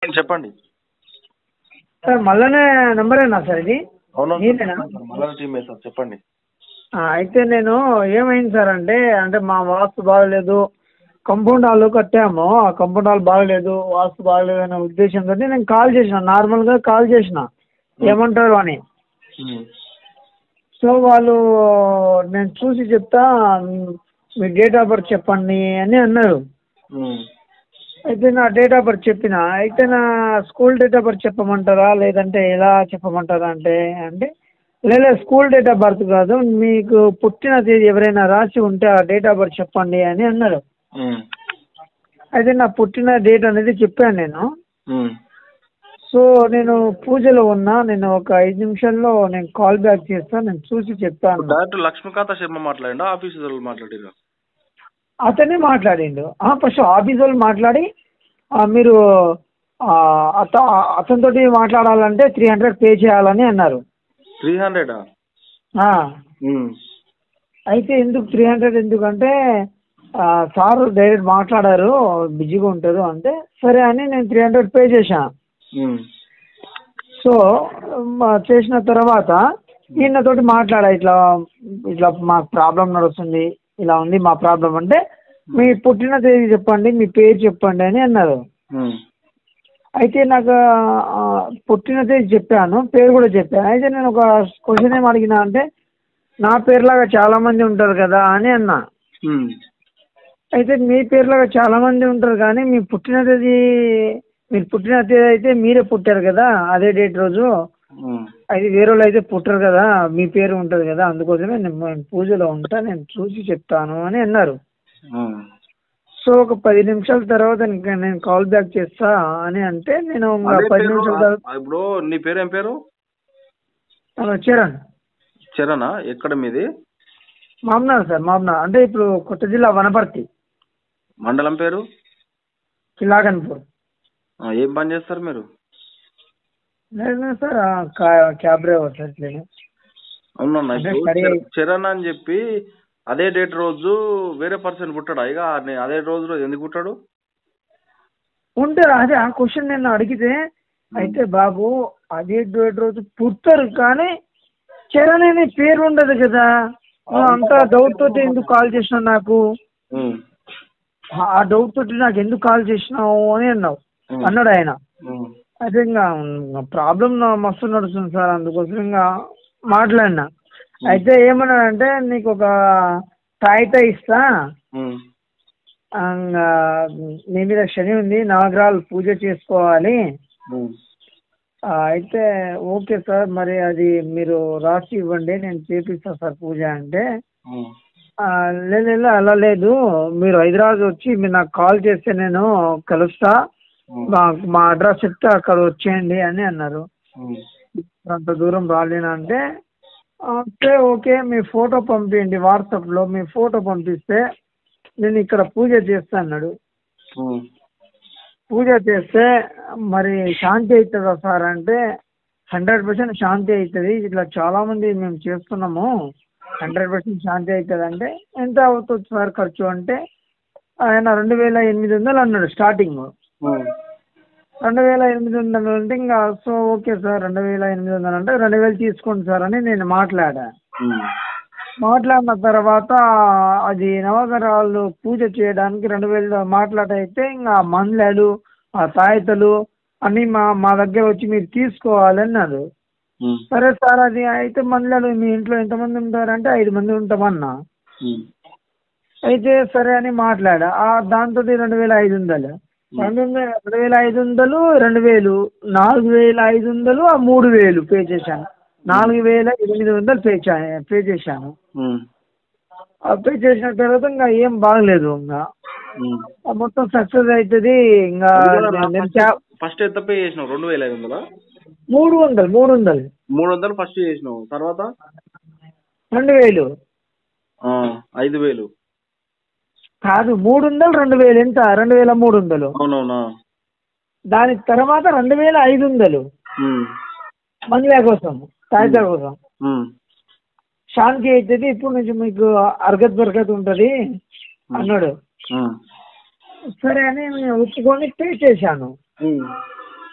చెప్పండి సార్ మల్లనే నెంబరేనా సార్ ఇది అవును మీరేనా? మళ్ళా టీమే సార్ చెప్పండి ఆ, అయితే నేను ఏమైంది సార్ అంటే అంటే మా వాస్తు బాగలేదు కంపౌండ్ హాల్ కట్టాము ఆ కంపౌండ్ హాల్ బాగలేదు వాస్తు బాగలేదు అనే ఉద్దేశంతో నేను కాల్ చేసిన నార్మల్గా కాల్ చేసిన ఏమంటారు అని ఉమ్. సో వాళ్ళు నేను చూసి చెప్తా మీ డేట్ ఆఫ్ బర్త్ చెప్పండి అని అన్నారు ఉమ్. అయితే నా డేట్ ఆఫ్ బర్త్ చెప్పిన అయితే నా స్కూల్ డేట్ ఆఫ్ బర్త్ చెప్పమంటారా లేదంటే ఎలా చెప్పమంటారా అంటే అంటే లేదా స్కూల్ డేట్ ఆఫ్ బర్త్ కాదు మీకు పుట్టిన తేదీ ఎవరైనా రాసి ఉంటే ఆ డేట్ ఆఫ్ బర్త్ చెప్పండి అని అన్నారు ఉమ్. అయితే నా పుట్టిన డేట్ అనేది చెప్పాను నేను ఉమ్. సో నేను పూజలో ఉన్నా నేను ఒక ఐదు నిమిషాల్లో నేను కాల్ బ్యాక్ చేస్తాను నేను చూసి చెప్తాను డైరెక్ట్ లక్ష్మీకాంత శర్మ మాట్లాడిండా ఆఫీస్ వాళ్ళు మాట్లాడిరా అతనే మాట్లాడిండు ఫస్ట్ ఆఫీస్ వాళ్ళు మాట్లాడి ఆ, మీరు ఆ, అత అతనితోటి మాట్లాడాలంటే త్రీ హండ్రెడ్ పే చేయాలని అన్నారు త్రీ హండ్రెడా ఆ, అయితే ఎందుకు త్రీ హండ్రెడ్ ఎందుకంటే ఆ, సార్ డైరెక్ట్ మాట్లాడారు బిజీగా ఉంటారు అంటే సరే అని నేను త్రీ హండ్రెడ్ పే చేశాను సో మ- చేసిన తర్వాత ఈయనతోటి మాట్లాడా ఇట్లా ఇట్లా మాకు ప్రాబ్లం నడుస్తుంది ఇలా ఉంది మా ప్రాబ్లం అంటే మీ పుట్టిన తేదీ చెప్పండి మీ పేరు చెప్పండి అని అన్నారు అయితే నాకు ఆ, పుట్టిన తేదీ చెప్పాను పేరు కూడా చెప్పాను అయితే నేను ఒక క్వశ్చన్ ఏం అడిగినా అంటే నా పేరులాగా చాలా మంది ఉంటారు కదా అని అన్నా అయితే మీ పేరులాగా చాలా మంది ఉంటారు కానీ మీ పుట్టిన తేదీ మీరు పుట్టిన తేదీ అయితే మీరే పుట్టారు కదా అదే డేట్ రోజు అది వేరే వాళ్ళు అయితే పుట్టరు కదా మీ పేరు ఉంటుంది కదా అందుకోసమే నేను నేను పూజలో ఉంటా నేను చూసి చెప్తాను అని అన్నారు సో ఒక పది నిమిషాల తర్వాత ఇంకా నేను కాల్ బ్యాక్ చేస్తా అని అంటే నేను ఇంకా అదే పది పేరు, నిమిషాల తర్వాత ఆ, ఇప్పుడు నీ పేరు ఏం పేరు అలా వచ్చారండి చరణా ఎక్కడ మీది మామనార్ సార్ మామనార్ అంటే ఇప్పుడు కొత్త జిల్లా వనపర్తి మండలం పేరు కిలాగన్పూర్ ఆ, ఏం పని చేస్తారు మీరు లేదు సార్ ఆ, కా- క్యాబ్ డ్రైవర్ సార్ ఇట్లనే అవునన్నా అంటే ఇప్పుడు స్టడీ చర- చరణ్ అని చెప్పి అదే డేట్ రోజు వేరే పర్సన్ పుట్టాడా ఇక నే- అదే రోజు రోజు ఎందుకు పుట్టాడు ఉంటారు అదే ఆ క్వశ్చన్ నేను అడిగితే అయితే బాబు అదే డేట్ రోజు పుడతారు కానీ చరణ్ అనే పేరు ఉండదు కదా నువ్వు అంత డౌట్ తోటి ఎందుకు కాల్ చేసినావు నాకు ఉమ్, ఆ డౌట్ తోటి నాకు ఎందుకు కాల్ చేసినావు అని అన్నావు ఉమ్, అన్నాడు ఆయన ఉమ్, అయితే ఇంకా ప్రాబ్లం మస్తు నడుస్తుంది సార్ అందుకోసం ఇంకా మాట్లాడినా అయితే ఏమన్నాడంటే నీకు ఒక తాయిత ఇస్తా ఉమ్, ఆ, ఇంకా నీ మీద శని ఉంది నవగ్రహాలు పూజ చేసుకోవాలి ఉమ్, ఆ, అయితే ఓకే సార్ మరి అది మీరు రాసి ఇవ్వండి నేను చేపిస్తా సార్ పూజ అంటే ఉమ్, ఆ, లేదు లేదు, అలా లేదు మీరు హైదరాబాద్ వచ్చి మీరు నాకు కాల్ చేస్తే నేను కలుస్తా ఉమ్, మా మా అడ్రస్ చెప్తే అక్కడ వచ్చేయండి అని అన్నారు ఉమ్, అంత దూరం రాలేనా అంటే ఓకే ఓకే మీ ఫోటో పంపించండి వాట్సాప్లో మీ ఫోటో పంపిస్తే నేను ఇక్కడ పూజ చేస్తా అన్నాడు ఉమ్, పూజ చేస్తే మరి శాంతి అవుతుందా సార్ అంటే హండ్రెడ్ పర్సెంట్ శాంతి అవుతుంది ఇట్లా చాలామంది మేము చేస్తున్నాము హండ్రెడ్ పర్సెంట్ శాంతి అవుతుంది అంటే ఎంత అవుతుంది సార్ ఖర్చు అంటే ఆయన రెండు వేల ఎనిమిది వందలు అన్నాడు స్టార్టింగ్ ఉమ్, రెండు వేల ఎనిమిది వందలు అంటే ఇంకా సో ఓకే సార్ రెండు వేల ఎనిమిది వందలు అంటే రెండు వేలు తీసుకోండి సార్ అని నేను మాట్లాడా ఉమ్, మాట్లాడిన తర్వాత అది నవగ్రహాలు పూజ చేయడానికి రెండు వేలు మాట్లాడైతే ఇంకా మందులు ఆ తాయితలు అన్నీ మా మా దగ్గర వచ్చి మీరు తీసుకోవాలి అన్నారు ఉమ్, సరే సార్ అది అయితే మందులు మీ ఇంట్లో ఎంతమంది ఉంటారంటే ఐదు మంది ఉంటామన్నా ఉమ్, అయితే సరే అని మాట్లాడా ఆ దాంతో రెండు వేల ఐదు వందలు రెండు వందల రెండు వేల ఐదు వందలు రెండు వేలు నాలుగు వేల ఐదు వందలు ఆ మూడు వేలు పే చేశాను నాలుగు వేల ఎనిమిది వందలు పే చే పే చేశాను ఉమ్, ఆ పే చేసిన తర్వాత ఇంకా ఏం బాగలేదు ఇంకా ఉమ్. ఆ మొత్తం సక్సెస్ అవుతుంది ఇంకా నేను క్యా- ఫస్ట్ ఎంత పే చేసినావు రెండు వేల ఐదు వందలా మూడు వందలు మూడు వందలు మూడు వందలు ఫస్ట్ చేసినావు తర్వాత రెండు వేలు ఆ, ఐదు వేలు కాదు మూడు వందలు రెండు వేలు ఎంత రెండు వేల మూడు వందలు అవునవునా దాని తర్వాత రెండు వేల ఐదు వందలు ఉమ్, మందుల కోసం తాయితా కోసం ఉమ్, శాంతి అవుతుంది ఇప్పుడు నుంచి మీకు అర్గత్ బర్గత్ ఉంటుంది అన్నాడు ఉమ్, సరే అని నేను ఒప్పుకొని పే చేశాను ఉమ్,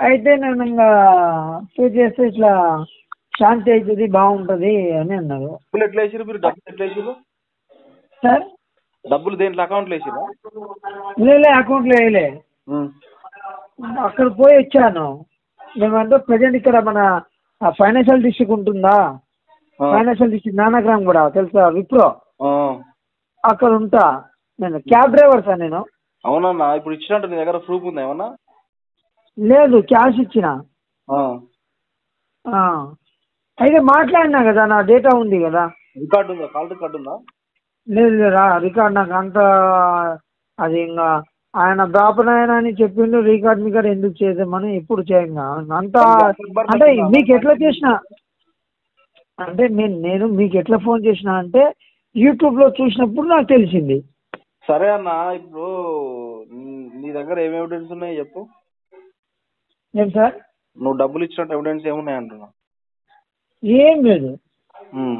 అయితే నేను ఇంకా పే చేస్తే ఇట్లా శాంతి అవుతుంది బాగుంటుంది అని అన్నారు డబ్బులు ఎట్లా వేసిరు మీరు డబ్బులు ఎట్లా వేసిరు సార్ డబ్బులు దేంట్లో అకౌంట్లో వేసిరా లేలే అకౌంట్లో వేయలే అక్కడ పోయి వచ్చాను మేమంటే ప్రజెంట్ ఇక్కడ మన ఫైనాన్షియల్ డిస్ట్రిక్ట్ ఉంటుందా ఫైనాన్షియల్ డిస్ట్రిక్ట్ నానగ్రామ్ కూడా తెలుసా విప్రో అక్కడ ఉంటా నేను క్యాబ్ డ్రైవర్ సార్ నేను అవునన్నా ఇప్పుడు ఇచ్చినట్టు నీ దగ్గర ప్రూఫ్ ఉందా ఏమన్నా లేదు క్యాష్ ఇచ్చిన ఆ. ఆ. అయితే మాట్లాడినా కదా నా డేటా ఉంది కదా రికార్డు ఉందా కాల్ రికార్డు ఉందా లేదు లేదు రా రికార్డ్ నాకు అంత అది ఇంకా ఆయన బాపనాయన అని చెప్పిండు రికార్డ్ మికార్డ్ ఎందుకు చేద్దామని ఇప్పుడు చేయంగా అంత అంటే మీకు ఎట్లా చేసిన అంటే నేను నేను మీకు ఎట్లా ఫోన్ చేసిన అంటే యూట్యూబ్లో చూసినప్పుడు నాకు తెలిసింది సరే అన్న ఇప్పుడు నీ- నీ దగ్గర ఏం ఎవిడెన్స్ ఉన్నాయి చెప్పు ఏం సార్ నువ్వు డబ్బులు ఇచ్చినట్టు ఎవిడెన్స్ ఏమున్నాయి అంటున్నా ఏం లేదు ఉమ్.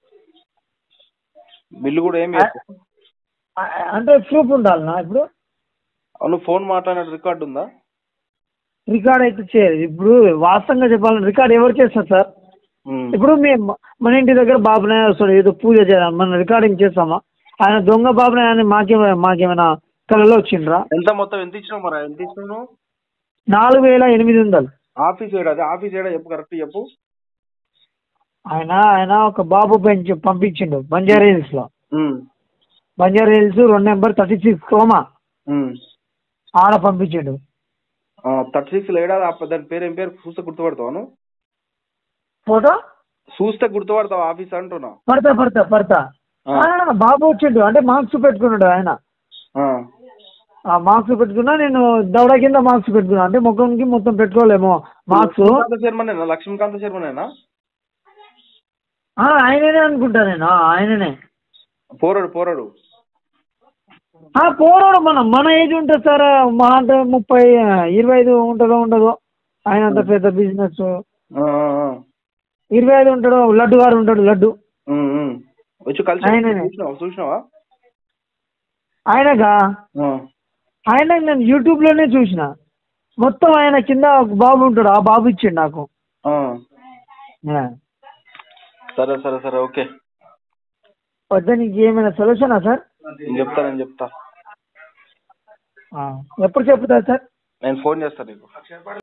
బిల్లు కూడా ఏమి చెప్పు ఆ- అంటే ప్రూఫ్ ఉండాలనా ఇప్పుడు అవును ఫోన్ మాట్లాడిన రికార్డు ఉందా రికార్డ్ అయితే చేయదు ఇప్పుడు వాస్తవంగా చెప్పాలంటే రికార్డ్ ఎవరు చేస్తారు సార్ ఉమ్. ఇప్పుడు మేము మన ఇంటి దగ్గర బాబునాయ వస్తాడు ఏదో పూజ చేయాలి మనం రికార్డింగ్ చేస్తామా ఆయన దొంగ బాబునాయ అని మాకేమైనా మాకేమైనా కళలో వచ్చిండ్రా ఎంత మొత్తం ఎంత ఇచ్చినావు మరి ఎంత ఇచ్చినావు నువ్వు? నాలుగు వేల ఎనిమిది వందలు ఆఫీస్ ఏడా అదే ఆఫీస్ ఏడా చెప్పు కరెక్ట్ చెప్పు ఆయన ఆయన ఒక బాబు పెంచి పంపించిండు బంజారా హిల్స్ లో ఉమ్. బంజారా హిల్స్ రెండు నెంబర్ థర్టీ సిక్స్ కోమా ఉమ్. ఆడ పంపించిండు ఆ, థర్టీ సిక్స్ ఏడా ఆ దాని పేరు ఏం పేరు చూస్తే గుర్తుపడతావా నువ్వు ఫోటో చూస్తే గుర్తుపడతావా ఆఫీస్ అంటున్నా పడతా పడతా పడతా ఆ. ఆ, బాబు వచ్చిండు అంటే మార్క్స్ పెట్టుకున్నాడు ఆయన ఆ. ఆ మార్క్స్ పెట్టుకున్నా నేను దవడ కింద మార్క్స్ పెట్టుకున్నా అంటే ముఖంకి మొత్తం పెట్టుకోలేము మార్క్స్ లక్ష్మీకాంత శర్మనేనా లక్ష్మీకాంత శర్మనేనా ఆ, ఆయననే అనుకుంటా నేను ఆ, ఆయననే పోరాడు పోరాడు ఆ, పోరాడు మనం మన ఏజ్ ఉంటుంది సార్ మా అంటే ముప్పై ఇరవై ఐదు ఉంటుందో ఉండదో ఆయన అంత పెద్ద బిజినెస్ ఆ, ఆ, ఆ. ఇరవై ఐదు ఉంటాడు లడ్డు గారు ఉంటాడు లడ్డు ఉమ్, ఉమ్. వచ్చి కలిసి ఆయననే. చూసినావా చూసినావా ఆయనగా ఆ. ఆయన నేను యూట్యూబ్లోనే చూసిన మొత్తం ఆయన కింద ఒక బాబు ఉంటాడు ఆ బాబు ఇచ్చిండు నాకు ఆ. ఆ. సరే సరే సరే ఓకే వద్ద నీకు ఏమైనా సొల్యూషనా సార్ నేను చెప్తా నేను చెప్తా ఆ. ఎప్పుడు చెప్తారు సార్ నేను ఫోన్ చేస్తాను నీకు